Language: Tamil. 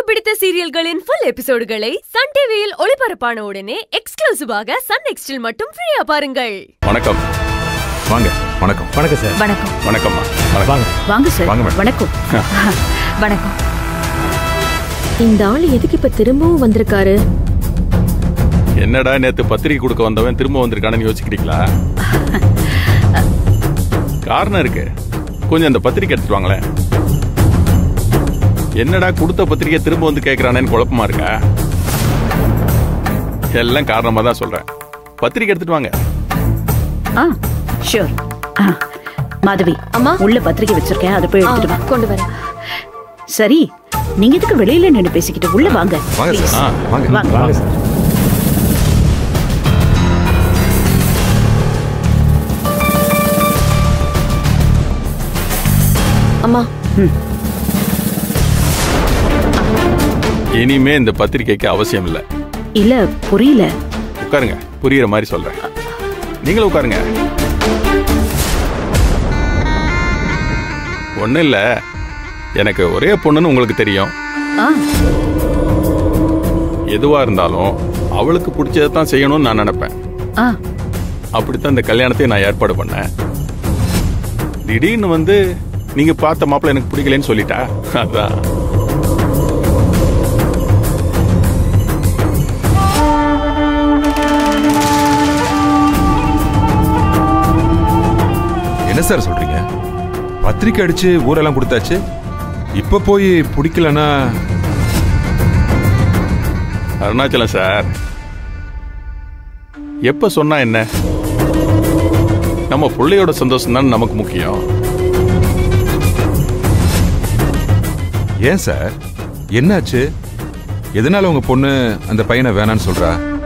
பிடித்த சீரியல்களின் ஃபுல் எபிசோடுகளை சன் டிவியில் ஒளிபரப்பான உடனே எக்ஸ்க்ளூசிவாக சன் நெக்ஸ்டில் மட்டும் ஃப்ரீயா பாருங்கள் வணக்கம் வாங்க வணக்கம் வணக்கம் சார் வணக்கம் வணக்கம்மா வணக்கம் வாங்க வாங்க சார் வாங்க மேடம். வணக்கம் வணக்கம் இந்த ஆள் எதுக்கு இப்ப திரும்பவும் வந்திருக்காரு என்னடா நேத்து பத்திரிக்கை கொடுக்க வந்தவன் திரும்ப வந்திருக்கானு யோசிக்கிறீங்களா காரணம் இருக்கு கொஞ்சம் அந்த பத்திரிக்கை எடுத்துட்டு வாங்களேன் என்னடா கொடுத்த பத்திரிக்கை திரும்ப வந்து கேட்கறானேன்னு குழப்பமா இருக்கா எல்லாம் காரணமா தான் சொல்றேன் பத்திரிக்கை எடுத்துட்டு வாங்க ஆ ஷூர் மாதவி அம்மா. உள்ள பத்திரிக்கை வச்சிருக்கேன் அதை போய் ஆ, எடுத்துட்டு வா கொண்டு வரேன் சரி நீங்க எதுக்கு வெளியில நின்னு பேசிக்கிட்டு உள்ள வாங்க வாங்க Please. சார் ஆ, வாங்க வாங்க. வாங்க சார் அம்மா இனிமே இந்த பத்திரிக்கைக்கு அவசியம் இல்லை இல்ல புரியல உட்காருங்க புரியுற மாதிரி சொல்றேன் நீங்களும் உட்காருங்க ஒன்றும் இல்லை எனக்கு ஒரே பொண்ணுன்னு உங்களுக்கு தெரியும் ஆ எதுவா இருந்தாலும் அவளுக்கு பிடிச்சதை தான் செய்யணும்னு நான் நினைப்பேன் ஆ அப்படித்தான் இந்த கல்யாணத்தை நான் ஏற்பாடு பண்ணேன் திடீர்னு வந்து நீங்க பார்த்த மாப்பிள்ளை எனக்கு பிடிக்கலன்னு சொல்லிட்டா அதான் என்ன சார் சொல்றீங்க பத்திரிக்கை அடிச்சு ஊரெல்லாம் கொடுத்தாச்சு இப்ப போய் பிடிக்கலன்னா அருணாச்சலம் சார் எப்ப சொன்னா என்ன நம்ம பிள்ளையோட சந்தோஷம் தான் நமக்கு முக்கியம் ஏன் சார் என்னாச்சு எதனால உங்க பொண்ணு அந்த பையனை வேணான்னு சொல்றா